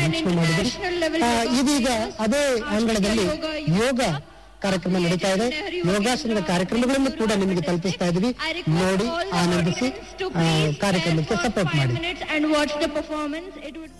ವೀಕ್ಷಣೆ ಮಾಡಿದ್ರಿ ಆ, ಇದೀಗ ಅದೇ ಅಂಗಳದಲ್ಲಿ ಯೋಗ ಕಾರ್ಯಕ್ರಮ ನಡೀತಾ ಇದೆ ಯೋಗಾಸನದ ಕಾರ್ಯಕ್ರಮಗಳನ್ನು ಕೂಡ ನಿಮಗೆ ತಲುಪಿಸ್ತಾ ಇದ್ವಿ ನೋಡಿ ಆನಂದಿಸಿ ಆ, ಕಾರ್ಯಕ್ರಮಕ್ಕೆ ಸಪೋರ್ಟ್ ಮಾಡಿ minutes and watch the performance. It would.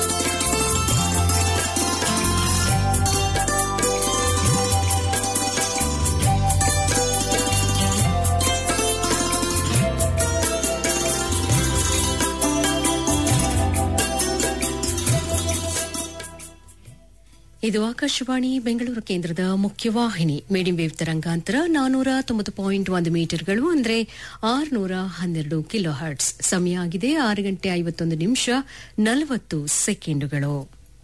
ಇದು ಆಕಾಶವಾಣಿ ಬೆಂಗಳೂರು ಕೇಂದ್ರದ ಮುಖ್ಯವಾಹಿನಿ ಮೀಡಿಯಂ ವೇವ್ ತರಂಗಾಂತರ ನಾನೂರ ತೊಂಬತ್ತು ಪಾಯಿಂಟ್ ಒಂದು ಮೀಟರ್ಗಳು ಅಂದ್ರೆ ಆರುನೂರ ಹನ್ನೆರಡು ಕಿಲೋ ಹರ್ಟ್ಸ್ ಸಮಯ ಆಗಿದೆ ಆರು ಗಂಟೆ ಐವತ್ತೊಂದು ನಿಮಿಷ ನಲವತ್ತು ಸೆಕೆಂಡುಗಳು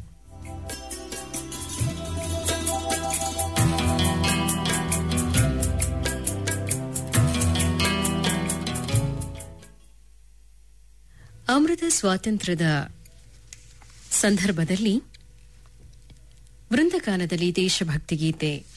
ಅಮೃತ ಸ್ವಾತಂತ್ರ್ಯದ ಸಂದರ್ಭದಲ್ಲಿ ವೃಂದಗಾನದಲ್ಲಿ ದೇಶಭಕ್ತಿ ಗೀತೆ